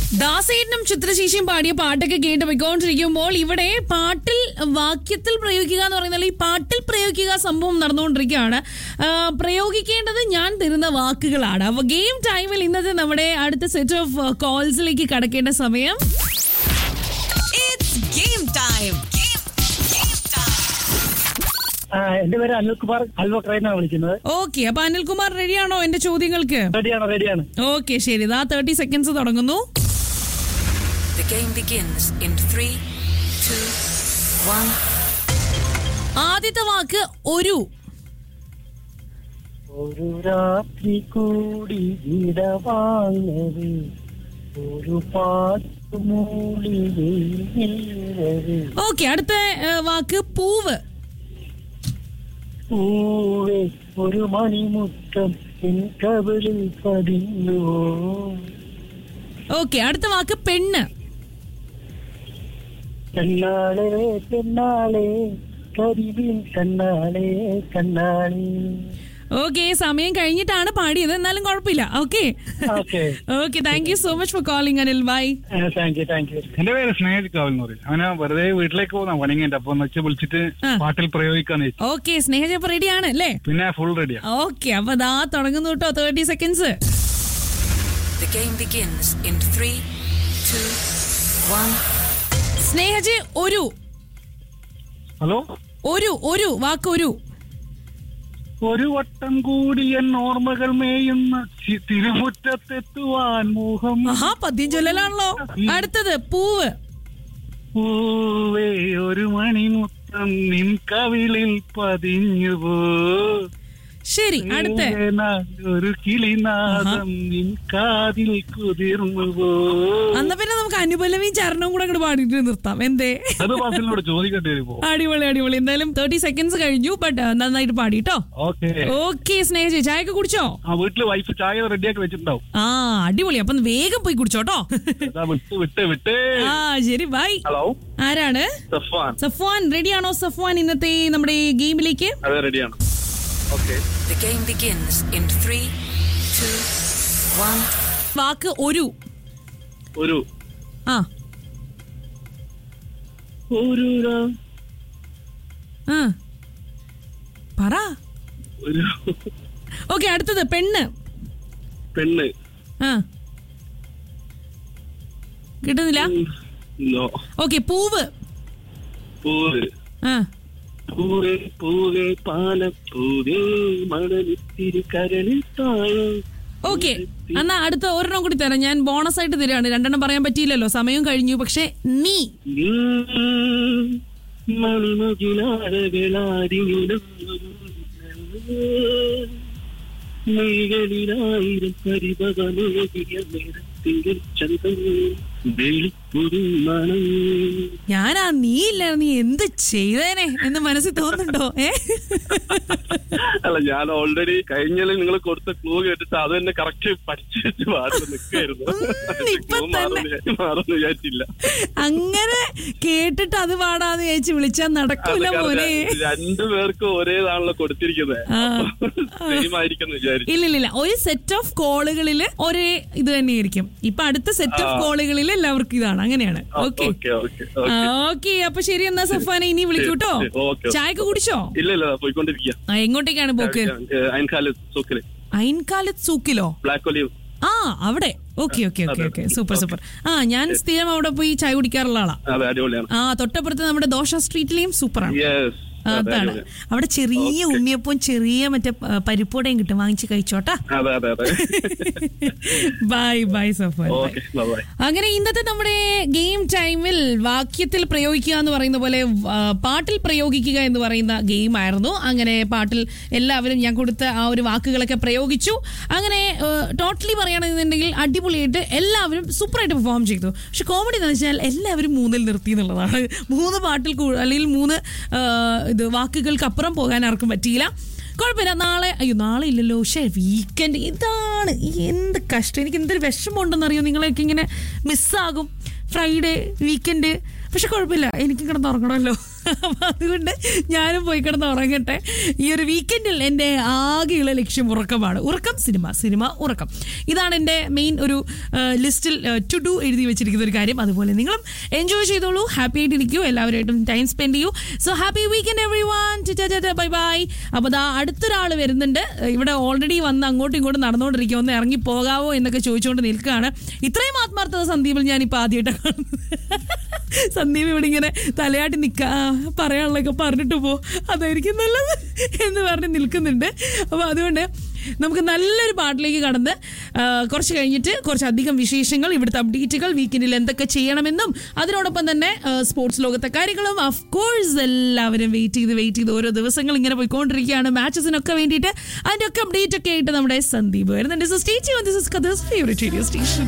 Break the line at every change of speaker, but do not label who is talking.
ദാസേട്ടനും ചിത്രശേഷിയും പാടിയ പാട്ടൊക്കെ കേട്ട് പോയിക്കൊണ്ടിരിക്കുമ്പോൾ ഇവിടെ പാട്ടിൽ വാക്യത്തിൽ പ്രയോഗിക്കുക എന്ന് പറയുന്നത് ഈ പാട്ടിൽ പ്രയോഗിക്കുക സംഭവം നടന്നുകൊണ്ടിരിക്കുകയാണ് ആ, പ്രയോഗിക്കേണ്ടത് ഞാൻ തരുന്ന വാക്കുകളാണ് അപ്പൊ ഗെയിം ടൈമിൽ ഇന്നത്തെ നമ്മുടെ അടുത്ത സെറ്റ് ഓഫ് കോൾസിലേക്ക് കടക്കേണ്ട സമയം
It's game time. Game, game time.
ആ, എന്റെ പേര് അനിൽകുമാർ അൽവക്രൈനാണ് വിളിക്കുന്നത്
ഓക്കെ അപ്പൊ അനിൽകുമാർ റെഡിയാണോ എന്റെ ചോദ്യങ്ങൾക്ക്
റെഡിയാണ് റെഡിയാണ്
ഓക്കെ ശരി ഇതാ തേർട്ടി സെക്കൻഡ്സ് തുടങ്ങുന്നു
The game begins in three, two, one.
ആദ്യത്തെ വാക്ക് ഒരു
ഒരു രാത്രി കൂടി വിടവാങ്ങവേ ഒരു പാട്ട് മൂളി വീഴവേ
ഓക്കെ അടുത്ത ഏ, വാക്ക് പൂവ്
പൂവേ ഒരു മണിമുറ്റം എൻ കവിളിൽ പതിഞ്ഞുവോ
ഓക്കെ അടുത്ത വാക്ക് പെണ്ണ്
കണ്ണാളെ പെണ്ണാളെ കരിവിൽ കണ്ണാളെ കണ്ണാളെ
ഓക്കെ സമയം കഴിഞ്ഞിട്ടാണ് പാടിയത് എന്നാലും കുഴപ്പമില്ല okay
okay
okay thank you so much for calling Anil bye
thank you thank you
എന്റെ പേര് സ്നേഹിത് കാവൽ എന്ന് പറയും അവനെ വെറുതെ വീട്ടിലേക്ക് പോകുന്ന പണിങ്ങന്റെ അപ്പൊ ഒന്ന് വെച്ച് വിളിച്ചിട്ട്
ആ.
പാട്ടിൽ പ്രയോഗിക്കാന്ന് വെച്ചു
ഓക്കെ സ്നേഹജപ്പ് റെഡി ആണ് അല്ലേ
പിന്നെ ഫുൾ റെഡിയാ
ഓക്കെ അപ്പൊ ദാ തുടങ്ങുന്നു കേട്ടോ thirty seconds
The game begins in three, two, one.
Snehaj ഒരു
ഹലോ
ഒരു ഒരു വാക്ക് ഒരു
ഒരു വട്ടം കൂടി എൻ ഓർമ്മകൾ മേയുന്ന ചി- തിരുമുറ്റത്തെത്തുവാൻ മോഹം
ആഹാ പദ്യം ചൊല്ലലാണല്ലോ അടുത്തത് പൂവ്
പൂവേ ഒരു മണിമുത്തം നിൻ കവിളിൽ പതിഞ്ഞുപോ
ശരി അടുത്ത
ഏനാൽ ഒരു കിളിനാദം നിൻ കാതിൽ കുതിർന്നുപോ
അന്ന പിന്നെ നമുക്ക് അനുപല്ലവിയും ചരണവും കൂടെ അങ്ങോട്ട് പാടിയിട്ട് നിർത്താം എന്തേ
അത് ബാസിനോട് ചോദിക്കേണ്ടി വരുമ്പോ
അടിപൊളി അടിപൊളി എന്തായാലും തേർട്ടി സെക്കൻഡ്സ് കഴിഞ്ഞു ബട്ട് നന്നായിട്ട് പാടിട്ടോ
ഓക്കെ
ഓക്കെ സ്നേഹജി ചായയൊക്കെ കുടിച്ചോ
ആ വീട്ടില് വൈഫ് ചായ റെഡിയാക്കി വെച്ചിട്ടുണ്ടാവും
ആ അടിപൊളി അപ്പൊ വേഗം പോയി കുടിച്ചോട്ടോ
അതാ വിട്ട് വിട്ട് വിട്ട്
ആ ശരി ബൈ
ഹലോ
ആരാണ്
സഫാൻ
സഫ്വാൻ റെഡിയാണോ സഫ്വാൻ ഇന്നത്തെ നമ്മുടെ ഗെയിമിലേക്ക്
അതെ റെഡിയാണ് okay
The game begins in three, two, one.
വാക്ക് ഒരു
ഒരു
ആ
ഒരു ര-
ആ പറ
ഒരു
ഓക്കെ അടുത്തത് പെണ്ണ്
പെണ്ണ്
ആ കിട്ടുന്നില്ല
നോ
ഓക്കെ പൂവ്
പൂവ്
ആ
പൂവേ പൂവേ പാലപ്പൂവേ മണലിത്തിരി കരളിൽ താഴെ
ഓക്കെ എന്നാ അടുത്ത ഒരെണ്ണം കൂടി തരാം ഞാൻ ബോണസ് ആയിട്ട് തരാണ് രണ്ടെണ്ണം പറയാൻ പറ്റിയില്ലല്ലോ സമയം കഴിഞ്ഞു പക്ഷെ നീ
നീ മണിമകിലാരകളാരിയുടം നീകളിലായിരം പരിഭവമേകിയ നിറത്തിങ്കിൽ ചന്തം വെളിപ്പൊരു മണം
ഞാനാ നീ ഇല്ല നീ എന്ത് ചെയ്തേനെ എന്ന് മനസ്സിൽ തോന്നുന്നുണ്ടോ ഏ
അല്ല ഞാൻ ഓൾറെഡി കഴിഞ്ഞാലും നിങ്ങൾ കൊടുത്ത ക്ലൂ കേട്ടിട്ട് അത് തന്നെ കറക്റ്റ് പഠിച്ചു വെച്ച് പാട്ട് നിൽക്കായിരുന്നു
ഉം, ഇപ്പൊ തന്നെ.
മാറുന്നു വിചാരിച്ചില്ല
അങ്ങനെ കേട്ടിട്ട് അത് പാടാന്ന് വിചാരിച്ച് വിളിച്ചാൽ നടക്കൂല
അത്
മോനെ
കാരണം രണ്ടു പേർക്കും ഒരേതാണല്ലോ കൊടുത്തിരിക്കുന്നത്
ആ.
സെയിം ആയിരിക്കും വിചാരിച്ചു
ഇല്ലില്ല ഒരു സെറ്റ് ഓഫ് കോളുകളിൽ ഒരേ ഇത് തന്നെയായിരിക്കും ഇപ്പൊ അടുത്ത സെറ്റ് ഓഫ്
ആ.
കോളുകളിൽ എല്ലാവർക്കും ഇതാണ് അങ്ങനെയാണ് ഓക്കെ
ഓക്കെ ഓക്കെ
ഓക്കെ അപ്പൊ ശരി എന്നാ സഫാന ഇനി വിളിക്കൂട്ടോ
ശരി, ഓക്കെ, ഓക്കെ.
ചായക്ക് കുടിച്ചോ
ഇല്ല ഇല്ല പോയിക്കൊണ്ടിരിക്കുക
ആ, എങ്ങോട്ടേക്കാണ് പോക്ക്
അയൻകാല് സൂക്കില്
അയിൻകാലത്ത് സൂക്കിലോ
ബ്ലാക്ക് ഒലിവ്
ആ അവിടെ ഓക്കെ ഓക്കെ ഓക്കെ
അതെ,
ഓക്കെ
അതെ.
Super
okay.
സൂപ്പർ ആ ഞാൻ സ്ഥിരം അവിടെ പോയി ചായ കുടിക്കാറുള്ള ആളാ
അതെ അടിപൊളിയാണ്
ആ തൊട്ടപ്പുറത്ത് നമ്മുടെ ദോശ സ്ട്രീറ്റിലെയും സൂപ്പറാണ്
യെസ്
അതാണ് അവിടെ ചെറിയ
ഓക്കെ.
ഉണ്ണിയപ്പവും ചെറിയ മറ്റേ ആ, പരിപ്പുവടയും കിട്ടും വാങ്ങിച്ച് കഴിച്ചോട്ടാ
അതെ അതെ അതെ
bye bye Safar
okay bye
അങ്ങനെ ഇന്നത്തെ നമ്മുടെ ഗെയിം ടൈമിൽ വാക്യത്തിൽ പ്രയോഗിക്കുക എന്ന് പറയുന്ന പോലെ ആ, പാട്ടിൽ പ്രയോഗിക്കുക എന്ന് പറയുന്ന ഗെയിം ആയിരുന്നു അങ്ങനെ പാട്ടിൽ എല്ലാവരും ഞാൻ കൊടുത്ത ആ ഒരു വാക്കുകളൊക്കെ പ്രയോഗിച്ചു അങ്ങനെ ടോട്ടലി പറയുകയാണെന്നുണ്ടെങ്കിൽ അടിപൊളിയായിട്ട് എല്ലാവരും സൂപ്പറായിട്ട് പെർഫോം ചെയ്തു പക്ഷെ കോമഡി എന്ന് വെച്ചാൽ എല്ലാവരും മൂന്നിൽ നിർത്തി എന്നുള്ളതാണ് മൂന്ന് പാട്ടിൽ കൂ- അല്ലെങ്കിൽ മൂന്ന് ആ, ഇത് വാക്കുകൾക്ക് അപ്പുറം പോകാൻ ആർക്കും പറ്റിയില്ല കുഴപ്പമില്ല നാളെ അയ്യോ നാളെ ഇല്ലല്ലോ പക്ഷേ വീക്കെൻഡ് ഇതാണ് ഈ എന്ത് കഷ്ടം എനിക്ക് എന്തൊരു വിഷമമുണ്ടെന്നറിയോ നിങ്ങളെയൊക്കെ ഇങ്ങനെ മിസ്സാകും ഫ്രൈഡേ വീക്കെൻഡ് പക്ഷെ കുഴപ്പമില്ല എനിക്ക് കിടന്ന് ഉറങ്ങണമല്ലോ അപ്പം അതുകൊണ്ട് ഞാനും പോയി കിടന്ന് ഉറങ്ങട്ടെ ഈ ഒരു വീക്കെൻഡിൽ എൻ്റെ ആകെയുള്ള ലക്ഷ്യം ഉറക്കമാണ് ഉറക്കം സിനിമ സിനിമ ഉറക്കം ഇതാണ് എൻ്റെ മെയിൻ ഒരു ലിസ്റ്റിൽ ടു ഡു എഴുതി വെച്ചിരിക്കുന്ന ഒരു കാര്യം അതുപോലെ നിങ്ങളും എൻജോയ് ചെയ്തോളൂ ഹാപ്പി ആയിട്ടിരിക്കൂ എല്ലാവരുമായിട്ടും ടൈം സ്പെൻഡ് ചെയ്യൂ so happy weekend everyone bye bye അപ്പോൾ ദാ അടുത്തൊരാൾ വരുന്നുണ്ട് ഇവിടെ ഓൾറെഡി വന്ന് അങ്ങോട്ടും ഇങ്ങോട്ടും നടന്നുകൊണ്ടിരിക്കുക ഒന്ന് ഇറങ്ങി പോകാവോ എന്നൊക്കെ ചോദിച്ചുകൊണ്ട് നിൽക്കുകയാണ് ഇത്രയും ആത്മാർത്ഥത സന്ദീപിൽ ഞാനിപ്പോൾ ആദ്യമായിട്ടാണ് കാണുന്നത് സന്ദീപ് ഇവിടെ ഇങ്ങനെ തലയാട്ടി നിൽക്ക പറയാനുള്ളതൊക്കെ പറഞ്ഞിട്ട് പോ അതായിരിക്കും നല്ലത് എന്ന് പറഞ്ഞ് നിൽക്കുന്നുണ്ട് അപ്പോൾ അതുകൊണ്ട് നമുക്ക് നല്ലൊരു പാട്ടിലേക്ക് കടന്ന് ആ, കുറച്ച് കഴിഞ്ഞിട്ട് കുറച്ചധികം വിശേഷങ്ങൾ ഇവിടുത്തെ അപ്ഡേറ്റുകൾ വീക്കെൻഡിൽ എന്തൊക്കെ ചെയ്യണമെന്നും അതിനോടൊപ്പം തന്നെ ആ, സ്പോർട്സ് ലോകത്തെ കാര്യങ്ങളും ഓഫ് കോഴ്സ് എല്ലാവരും വെയിറ്റ് ചെയ്ത് വെയിറ്റ് ചെയ്ത് ഓരോ ദിവസങ്ങൾ ഇങ്ങനെ പോയിക്കൊണ്ടിരിക്കുകയാണ് മാച്ചസിനൊക്കെ വേണ്ടിയിട്ട് അതിൻ്റെ ഒക്കെ അപ്ഡേറ്റ് ഒക്കെ ആയിട്ട് നമ്മുടെ സന്ദീപ് വരുന്നുണ്ട് സോ സ്റ്റേറ്റ് ദിസ് ഇസ് കഥസ് ഫേവറേറ്റ് റേഡിയോ സ്റ്റേഷൻ